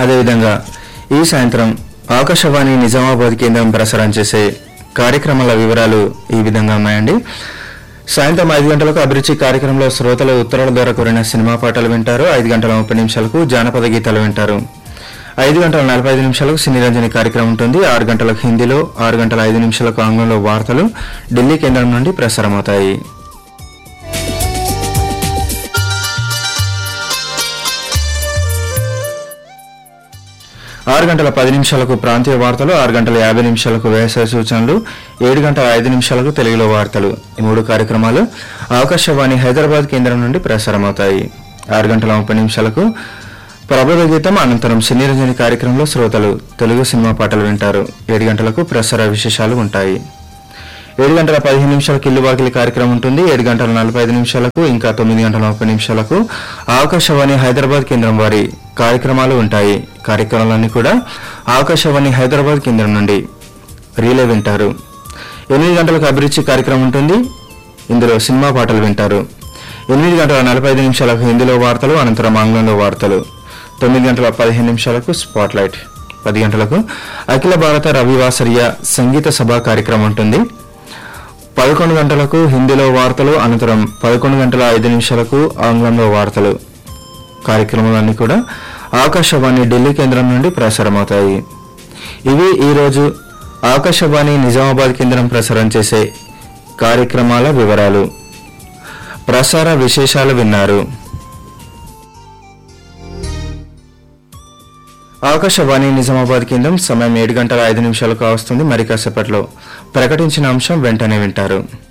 అదేవిధంగా ఈ సాయంత్రం ఆకాశవాణి నిజామాబాద్ కేంద్రం ప్రసారం చేసే కార్యక్రమాల వివరాలు ఈ విధంగా ఉన్నాయండి సాయంత్రం ఐదు గంటలకు అభిరుచి కార్యక్రమంలో శ్రోతలు ఉత్తరాల ద్వారా కోరిన సినిమా పాటలు వింటారు ఐదు గంటల ముప్పై నిమిషాలకు జానపద గీతాలు వింటారు ఐదు గంటల నలభై ఐదు నిమిషాలకు సినిరంజని కార్యక్రమం ఉంటుంది ఆరు గంటలకు హిందీలో ఆరు గంటల ఐదు నిమిషాలకు ఆంగ్లంలో వార్తలు ఢిల్లీ కేంద్రం నుండి ప్రసారమవుతాయి ఆరు గంటల పది నిమిషాలకు ప్రాంతీయ వార్తలు ఆరు గంటల యాభై నిమిషాలకు వ్యవసాయ సూచనలు ఏడు గంటల ఐదు నిమిషాలకు తెలుగులో వార్తలు ఈ మూడు కార్యక్రమాలు ఆకాశవాణి హైదరాబాద్ కేంద్రం నుండి ప్రసారమవుతాయి ఆరు గంటల ముప్పై నిమిషాలకు ప్రభల గీతం అనంతరం సినీరంజని కార్యక్రమంలో శ్రోతలు తెలుగు సినిమా పాటలు వింటారు ఏడు గంటలకు ప్రసార విశేషాలు ఉంటాయి ఏడు గంటల పదిహేను నిమిషాలకు ఇల్లు వాకిలి కార్యక్రమం ఉంటుంది ఏడు గంటల నలభై ఐదు నిమిషాలకు ఇంకా తొమ్మిది గంటల ముప్పై నిమిషాలకు ఆకాశవాణి హైదరాబాద్ కేంద్రం వారి కార్యక్రమాలు ఉంటాయి కార్యక్రమాలన్నీ కూడా ఆకాశవాణి హైదరాబాద్ కేంద్రం నుండి రీలే వింటారు ఎనిమిది గంటలకు అభిరుచి కార్యక్రమం ఉంటుంది ఇందులో సినిమా పాటలు వింటారు ఎనిమిది గంటల నలభై ఐదు నిమిషాలకు హిందీలో వార్తలు అనంతరం ఆంగ్లంలో వార్తలు తొమ్మిది గంటల పదిహేను నిమిషాలకు స్పాట్ లైట్ పది గంటలకు అఖిల భారత రవివాసర్య సంగీత సభ కార్యక్రమం ఉంటుంది పదకొండు గంటలకు హిందీలో వార్తలు అనంతరం పదకొండు గంటల ఐదు నిమిషాలకు ఆంగ్లంలో వార్తలు కార్యక్రమాలన్నీ కూడా ఆకాశవాణి ఢిల్లీ కేంద్రం నుండి ప్రసారమవుతాయి ఇవి ఈరోజు ఆకాశవాణి నిజామాబాద్ కేంద్రం ప్రసారం చేసే కార్యక్రమాల వివరాలు ప్రసార విశేషాలు విన్నారు ఆకాశవాణి నిజామాబాద్ కేంద్రం సమయం ఏడు గంటల ఐదు నిమిషాలకు వస్తుంది మరి కాసేపట్లో ప్రకటించిన అంశం వెంటనే వింటారు